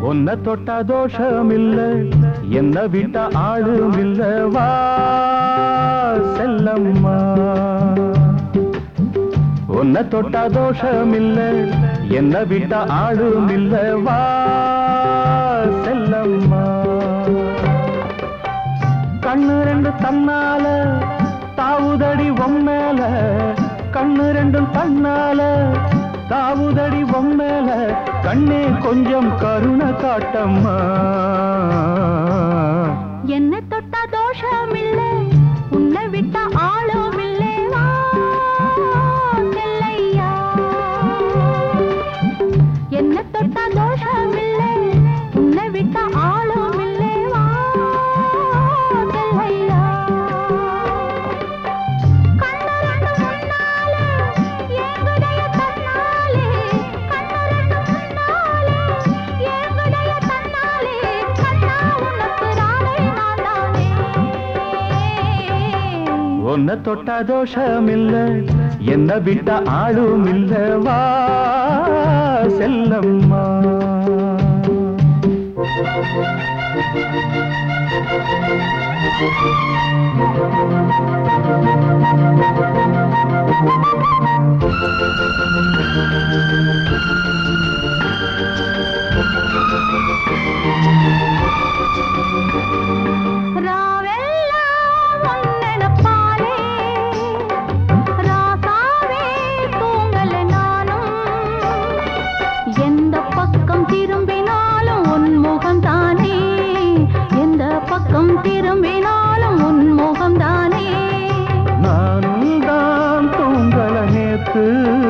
உன்னை தொட்டா தோஷம் இல்ல என்ன விட்ட ஆளும் இல்ல வா செல்லம்மா உன்னை தொட்டா தோஷம் இல்ல என்ன விட்ட ஆளும் இல்ல வா செல்லம்மா கண்ணு ரெண்டு தன்னால தாவுதடி பொம்மேல கண்ணு ரெண்டும் தன்னால தாவுதடி பொம்மேல கண்ணே கொஞ்சம் கருணை காட்டம்மா என்ன தொட்டா தோஷம் இல்ல உன்னை விட்ட ஆளும் இல்லே வா செல்லையா என்ன தொட்டா தோஷம் இல்ல உன்னை விட்ட ஆளும் இல்லே வா செல்லையா கண்ணு ரெண்டு முன்னாலே ஏங்குடைய தன்னாலே கண்ணு ரெண்டு முன்னாலே ஏங்குடைய தன்னாலே கண்ணா உனக்கு ராணை நான் தானே உன்னை தொட்டா தோஷம் இல்ல என்ன விட்ட ஆளும் இல்ல வா செல்லம்மா ராவெல்லாம் உன்னெனப்பாலே, ராசாவே தூங்கல நானும். எந்த பக்கம் திரும்பினாலும் உன் முகம் தானே எந்த பக்கம் திரும்பினாலும் உன் முகம் தானே நானும் தான் தூங்கல நேத்து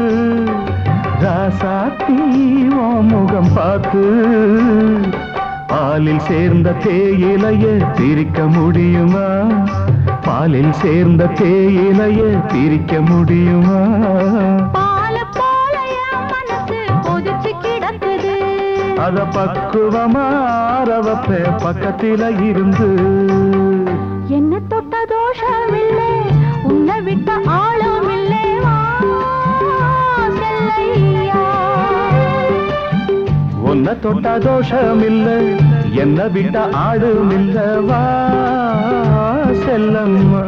ராசாத்தி உன் முகம் பார்த்து பாலில் சேர்ந்த தேயிலைய பிரிக்க முடியுமா பாலில் சேர்ந்த தேயிலைய பிரிக்க முடியுமா பால போல என் மனசு கொதிச்சு கிடக்குது அத பக்குவமா ரவப்ப பக்கத்தில இருந்து என்ன தொட்ட தோஷமில்லை உன்னை விட்ட ஆளும் இல்லை வா செல்லையா உன்னை தொட்டா தோஷம் இல்ல என்ன விட்ட ஆடும் இல்ல வா செல்லம்மா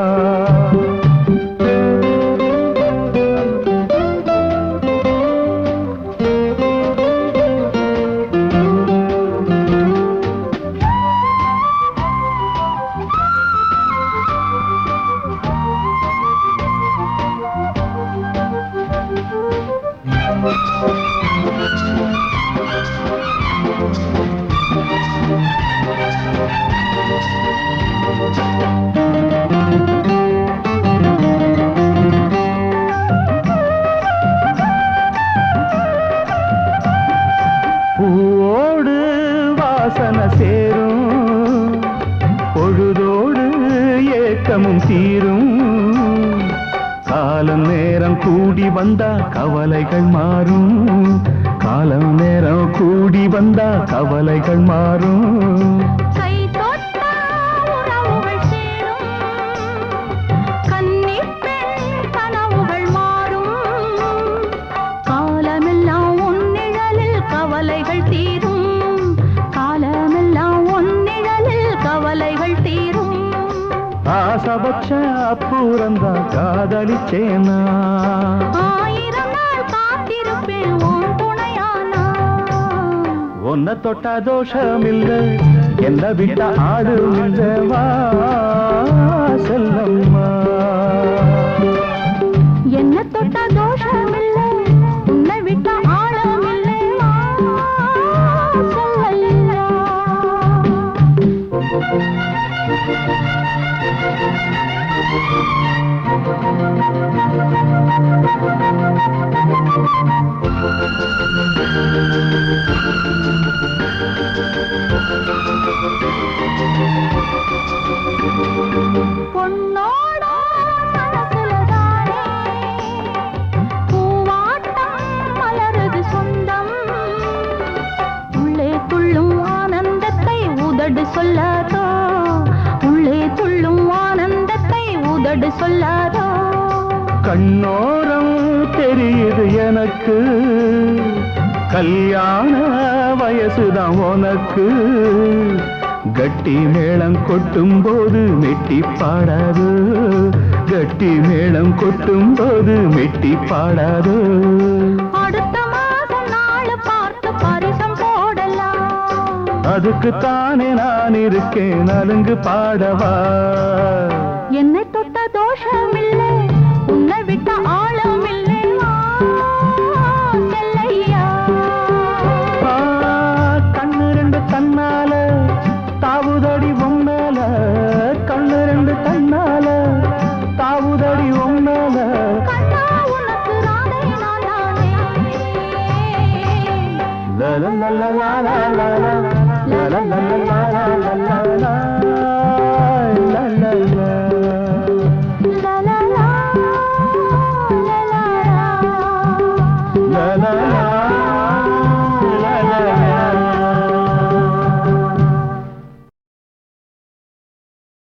பூவோடு வாசனை சேரும் பொழுதோடு ஏக்கமும் தீரும் காலம் நேரம் கூடி வந்தா கவலைகள் மாறும் காலம் நேரம் கூடி வந்தா கவலைகள் மாறும் கை தொட்டா உறவுகள் சேரும் கன்னிப் பெண் கனவுகள் மாறும் காலமெல்லாம் உன் நிழலில் கவலைகள் தீரும் காலமெல்லாம் உன் நிழலில் கவலைகள் தீரும் ஆசபட்ச அப்புறந்தா காதலிச்சேனா ஆயிரம் நாள் காத்திருப்பேன் உன் துணையானா உன்னை தொட்டா தோஷம் இல்ல என்ன விட்ட ஆடும் இல்ல வா செல்லம்மா என்ன தொட்ட தோஷமில்லை உன்னை விட்ட ஆழமில்லை வா செல்லையா பொன்னோட மனசுலதானே பூவாட்டம் மலருது சொந்தம் உள்ளே துள்ளும் ஆனந்தத்தை உதடு சொல்லாதோ உள்ளே துள்ளும் ஆனந்தத்தை உதடு சொல்லாதோ கண்ணோரம் தெரியுது எனக்கு கல்யாண வயசுதான் உனக்கு கட்டி மேளம் கொட்டும் போது மெட்டி பாடாது கட்டி மேளம் கொட்டும் போது மெட்டி பாடாது அடுத்த மாசம் நாள் பார்த்து பரிசம் போடலாம் அதுக்கு தானே நான் இருக்கேன் நலுங்கு பாடவா என்னை தொட்ட தோஷமில்லை உன்னை விட்ட ஆழமில்லை வா, செல்லையா ஆ, கண்ணு ரெண்டு தன்னால தாவுதடி பொம்மேல கண்ணு ரெண்டு தன்னால தாவுதடி பொம்மேல கண்ணா உனக்கு ராதை நான் தானே லா லா லா லா லா லா லா லா லா லா லா லா லா லா